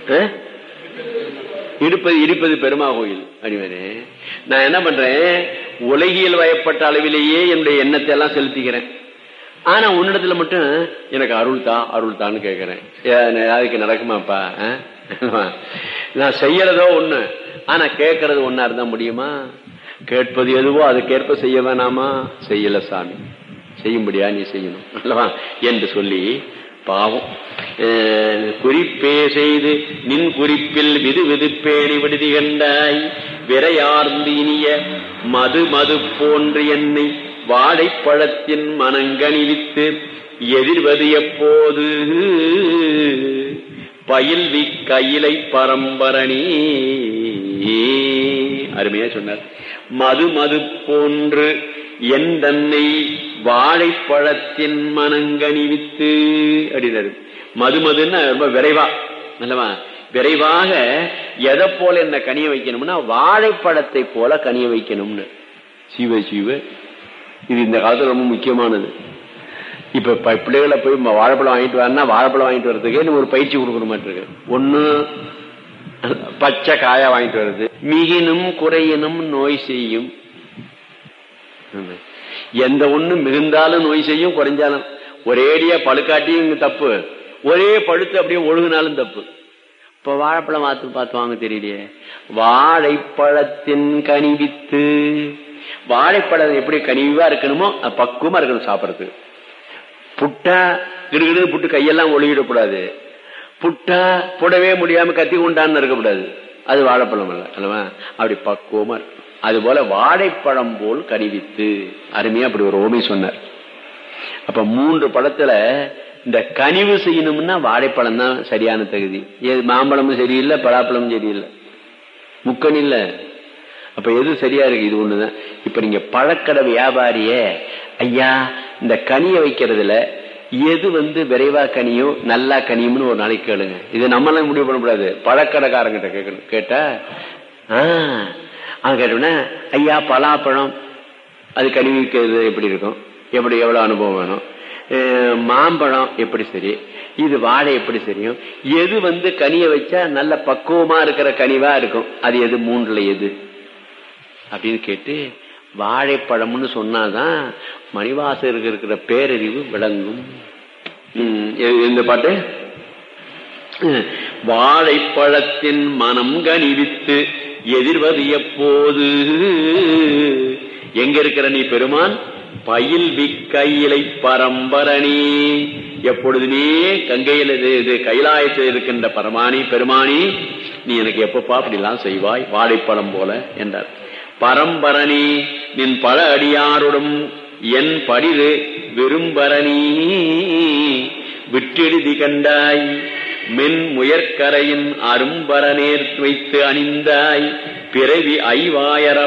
அஹ்? இருப்பது இருப்பது பெருமா கோயில் அடிவரே நான் என்ன பண்றேன் உலகியல் வயப்பட்ட அளவிலேயே என்னுடைய எண்ணத்தை எல்லாம் செலுத்திக்கிறேன் ஆனா உன்னிடத்துல மட்டும் எனக்கு அருள் தா அருள் தான்னு கேட்கிறேன் ஏன், அதுக்கு நடக்குமாப்பா அஹ்? நான் செய்யறதோ ஒண்ணு ஆனா கேட்கறது ஒன்னா இருந்தா முடியுமா கேட்பது எதுவோ அதுக்கேற்ப செய்ய வேணாமா செய்யல சாமி செய்யும்படியா நீ செய்யணும் அல்லவா என்று சொல்லி பாவம் அஹ், குறிப்பே செய்து நின் குறிப்பில் விது விதுப்பேணி விடுதி கண்டாய் விரையார்ந்து இனிய மது மது போன்று என்னை வாழைப்பழத்தின் மனங்கணிவித்து எதிர்வது எப்போது பயில்வி கையிலை பரம்பரணி அருமையா சொன்னார் மது மது போன்று என் தன்னை வாழைப்பழத்தின் மனங்கணிவித்து அப்படின்னாரு மது மதுன்னா ரொம்ப விரைவா நல்லவா விரைவாக எதை போல என்ன கனிய வைக்கணும்னா வாழைப்பழத்தை போல கனிய வைக்கணும்னு சிவ சிவ இது இந்த காலத்துல ரொம்ப முக்கியமானது இப்ப ப- பிள்ளைகளை போய் ம- வாழைப்பழம் வாங்கிட்டு வரனா வாழைப்பழம் வாங்கிட்டு வர்றதுக்கு நம்ம ஒரு பயிற்சி கொடுக்குற மாதிரி இருக்கு ஒண்ணு பச்சை காயா வாங்கிட்டு வர்றது மிகினும் குறையினும் நோய் செய்யும் எந்த ஒண்ணு மிகுந்தாலும் நோய் செய்யும் குறைஞ்சாலும் ஒரேடியா பழுக்காட்டியும் இங்க தப்பு ஒரே பழுத்து அப்படியே ஒழுகுனாலும் தப்பு இப்ப வாழைப்பழம் பார்த்து பார்த்து வாங்க தெரியலையே வாழைப்பழத்தின் கனிவித்து வாழைப்பழம் எப்படி கனிவா இருக்கணுமோ அது பக்குவமா இருக்கணும் சாப்பிடறதுக்கு புட்டா கிடுகிடு புட்டு கையெல்லாம் ஒழுகிடக்கூடாது புட்டா புடவே முடியாம கத்தி கொண்டான்னு இருக்கக்கூடாது அது வாழைப்பழம் அல்ல அல்லவா அப்படி பக்குவமா இருக்கும் அது போல வாழைப்பழம் போல் கனிவித்து அருமையா அப்படி ஒரு ஓமை சொன்னார் அப்ப மூன்று பழத்துல இந்த கனிவு செய்யணும்னா வாழைப்பழம் தான் சரியான தகுதி ஏது மாம்பழமும் சரியில்லை பலாப்பழமும் சரியில்லை முக்கன் இல்ல அப்ப எது சரியா இருக்கு இது ஒண்ணுதான் இப்ப நீங்க பழக்கடை வியாபாரியே ஐயா இந்த கனியை வைக்கிறதுல எது வந்து விரைவா கனியும் நல்லா கனியும்னு ஒரு நாளைக்கு கேளுங்க இது நம்மளால முடிவு பண்ண கூடாது பழக்கடைக்காரங்கிட்ட கேட்கணும் கேட்டா ஆஹ் அவன் கேட்டோம்னா ஐயா பலாப்பழம் அது கனிவிக்கிறது எப்படி இருக்கும் எப்படி எவ்வளவு அனுபவம் வேணும் அஹ் மாம்பழம் எப்படி சரி இது வாழை எப்படி சரியும் எது வந்து கனியை வச்சா நல்ல பக்குவமா இருக்கிற கனிவா இருக்கும் அது எது மூன்றுல எது அப்படின்னு கேட்டு வாழைப்பழம்னு சொன்னாதான் மணிவாசருக்கு இருக்கிற பேரறிவு விளங்கும் ம், எ- எந்த பாட்டு ம், வாழைப்பழத்தின் மனம் கனிவித்து எதிர்வது எப்போது எங்க இருக்கிற நீ பெருமான் பயில் விக்கையிலை பரம்பரணி எப்பொழுதுமே கங்கையில் இது இது கைலாயத்தில் இருக்கின்ற பரமானி பெருமானி நீ எனக்கு எப்பப்பா அப்படிலாம் செய்வாய் வாழைப்பழம் போல என்றார் பரம்பரணி நின் பல அடியாருடும் என் படிது விரும்பரணி விட்டெழுதி கண்டாய் மென் முயற்கரையின் அரும்பரநேர் வைத்து அணிந்தாய் பிறவி ஐவாயர